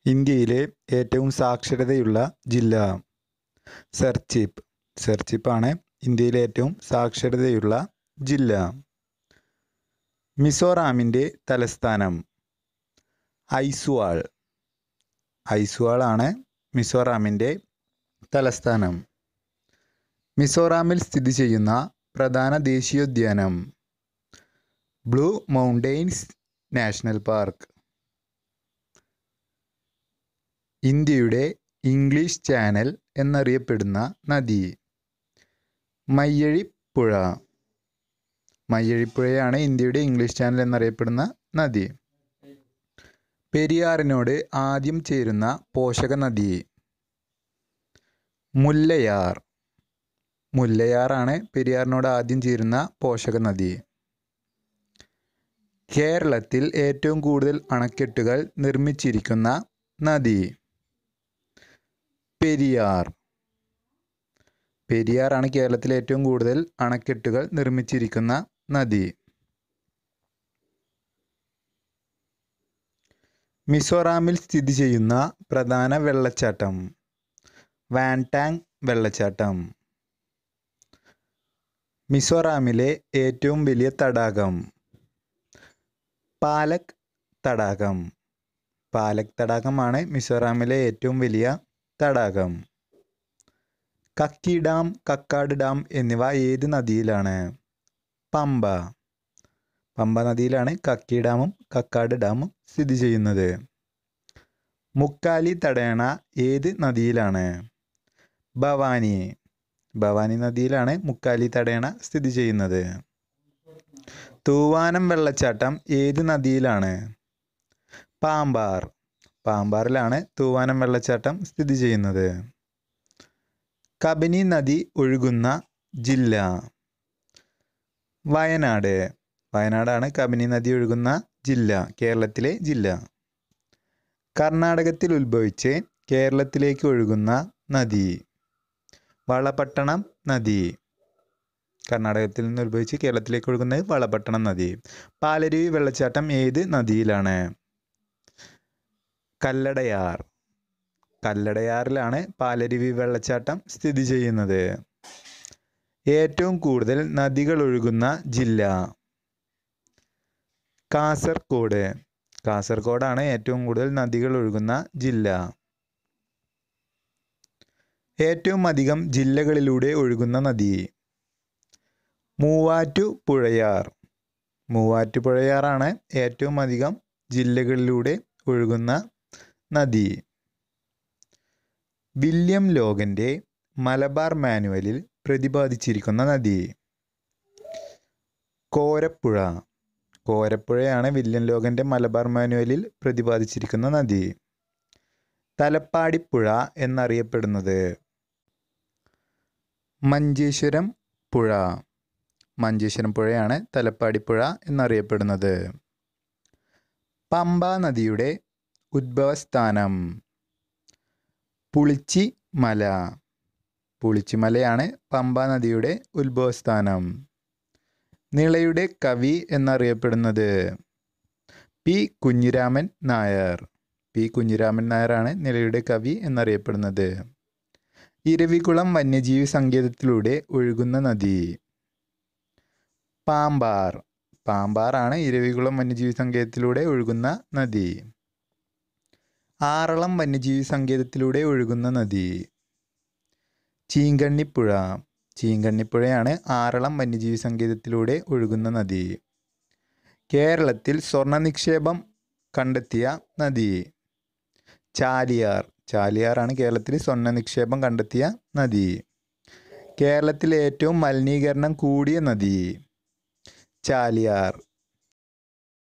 ഇന്ത്യയിലെ ഏറ്റവും സാക്ഷരതയുള്ള ജില്ല സെർച്ചിപ്പ് സെർച്ചിപ്പാണ് ഇന്ത്യയിലെ ഏറ്റവും സാക്ഷരതയുള്ള ജില്ല മിസോറാമിൻ്റെ തലസ്ഥാനം ഐസ്വാൾ ഐസ്വാൾ ആണ് മിസോറാമിൻ്റെ തലസ്ഥാനം മിസോറാമിൽ സ്ഥിതി ചെയ്യുന്ന പ്രധാന ദേശീയോദ്യാനം ബ്ലൂ മൗണ്ടെയ്ൻസ് നാഷണൽ പാർക്ക് ഇന്ത്യയുടെ ഇംഗ്ലീഷ് ചാനൽ എന്നറിയപ്പെടുന്ന നദി മയ്യഴിപ്പുഴ മയ്യഴിപ്പുഴയാണ് ഇന്ത്യയുടെ ഇംഗ്ലീഷ് ചാനൽ എന്നറിയപ്പെടുന്ന നദി പെരിയാറിനോട് ആദ്യം ചേരുന്ന പോഷക നദി മുല്ലയാർ മുല്ലയാറാണ് പെരിയാറിനോട് ആദ്യം ചേരുന്ന പോഷക നദി കേരളത്തിൽ ഏറ്റവും കൂടുതൽ അണക്കെട്ടുകൾ നിർമ്മിച്ചിരിക്കുന്ന നദി പെരിയാർ പെരിയാറാണ് കേരളത്തിൽ ഏറ്റവും കൂടുതൽ അണക്കെട്ടുകൾ നിർമ്മിച്ചിരിക്കുന്ന നദി മിസോറാമിൽ സ്ഥിതി ചെയ്യുന്ന പ്രധാന വെള്ളച്ചാട്ടം വാൻടാങ് വെള്ളച്ചാട്ടം മിസോറാമിലെ ഏറ്റവും വലിയ തടാകം പാലക് തടാകം പാലക് തടാകമാണ് മിസോറാമിലെ ഏറ്റവും വലിയ തടാകം കക്കി ഡാം കക്കാട് ഡാം എന്നിവ ഏത് നദിയിലാണ് പമ്പ പമ്പ നദിയിലാണ് കക്കി ഡാമും കക്കാട് ഡാമും സ്ഥിതി ചെയ്യുന്നത് മുക്കാലി തടയണ ഏത് നദിയിലാണ് ഭവാനി ഭവാനി നദിയിലാണ് മുക്കാലി തടയണ സ്ഥിതി ചെയ്യുന്നത് തൂവാനം വെള്ളച്ചാട്ടം ഏത് നദിയിലാണ് പാമ്പാർ പാമ്പാറിലാണ് തൂവാനം വെള്ളച്ചാട്ടം സ്ഥിതി ചെയ്യുന്നത് കബനി നദി ഒഴുകുന്ന ജില്ല വയനാട് വയനാടാണ് കബനി നദി ഒഴുകുന്ന ജില്ല കേരളത്തിലെ ജില്ല കർണാടകത്തിൽ ഉത്ഭവിച്ച് കേരളത്തിലേക്ക് ഒഴുകുന്ന നദി വളപട്ടണം നദി കർണാടകത്തിൽ നിന്ന് ഉത്ഭവിച്ച് കേരളത്തിലേക്ക് ഒഴുകുന്നത് വളപട്ടണം നദി പാലരുവി വെള്ളച്ചാട്ടം ഏത് നദിയിലാണ് കല്ലടയാർ കല്ലടയാറിലാണ് പാലരുവി വെള്ളച്ചാട്ടം സ്ഥിതി ചെയ്യുന്നത് ഏറ്റവും കൂടുതൽ നദികൾ ഒഴുകുന്ന ജില്ല കാസർഗോഡ് കാസർഗോഡാണ് ഏറ്റവും കൂടുതൽ നദികൾ ഒഴുകുന്ന ജില്ല ഏറ്റവും അധികം ജില്ലകളിലൂടെ ഒഴുകുന്ന നദി മൂവാറ്റുപുഴയാർ മൂവാറ്റുപുഴയാറാണ് ഏറ്റവും അധികം ജില്ലകളിലൂടെ ഒഴുകുന്ന നദി വില്യം ലോഗൻ്റെ മലബാർ മാനുവലിൽ പ്രതിപാദിച്ചിരിക്കുന്ന നദി കോരപ്പുഴ കോരപ്പുഴയാണ് വില്യം ലോഗൻ്റെ മലബാർ മാനുവലിൽ പ്രതിപാദിച്ചിരിക്കുന്ന നദി തലപ്പാടിപ്പുഴ എന്നറിയപ്പെടുന്നത് മഞ്ചേശ്വരം പുഴ മഞ്ചേശ്വരം പുഴയാണ് തലപ്പാടിപ്പുഴ എന്നറിയപ്പെടുന്നത് പമ്പ നദിയുടെ ഉദ്ഭവസ്ഥാനം പുളിച്ചി മല പുളിച്ചിമലയാണ് പമ്പ നദിയുടെ ഉത്ഭവസ്ഥാനം നിളയുടെ കവി എന്നറിയപ്പെടുന്നത് പി കുഞ്ഞിരാമൻ നായർ പി കുഞ്ഞിരാമൻ നായരാണ് നിളയുടെ കവി എന്നറിയപ്പെടുന്നത് ഇരവികുളം വന്യജീവി സങ്കേതത്തിലൂടെ ഒഴുകുന്ന നദി പാമ്പാർ പാമ്പാറാണ് ഇരവികുളം വന്യജീവി സങ്കേതത്തിലൂടെ ഒഴുകുന്ന നദി ആറളം വന്യജീവി സങ്കേതത്തിലൂടെ ഒഴുകുന്ന നദി ചീങ്കണ്ണിപ്പുഴ ചീങ്കണ്ണിപ്പുഴയാണ് ആറളം വന്യജീവി സങ്കേതത്തിലൂടെ ഒഴുകുന്ന നദി കേരളത്തിൽ സ്വർണ്ണ നിക്ഷേപം കണ്ടെത്തിയ നദി ചാലിയാർ ചാലിയാറാണ് കേരളത്തിൽ സ്വർണ്ണ നിക്ഷേപം കണ്ടെത്തിയ നദി കേരളത്തിലെ ഏറ്റവും മലിനീകരണം കൂടിയ നദി ചാലിയാർ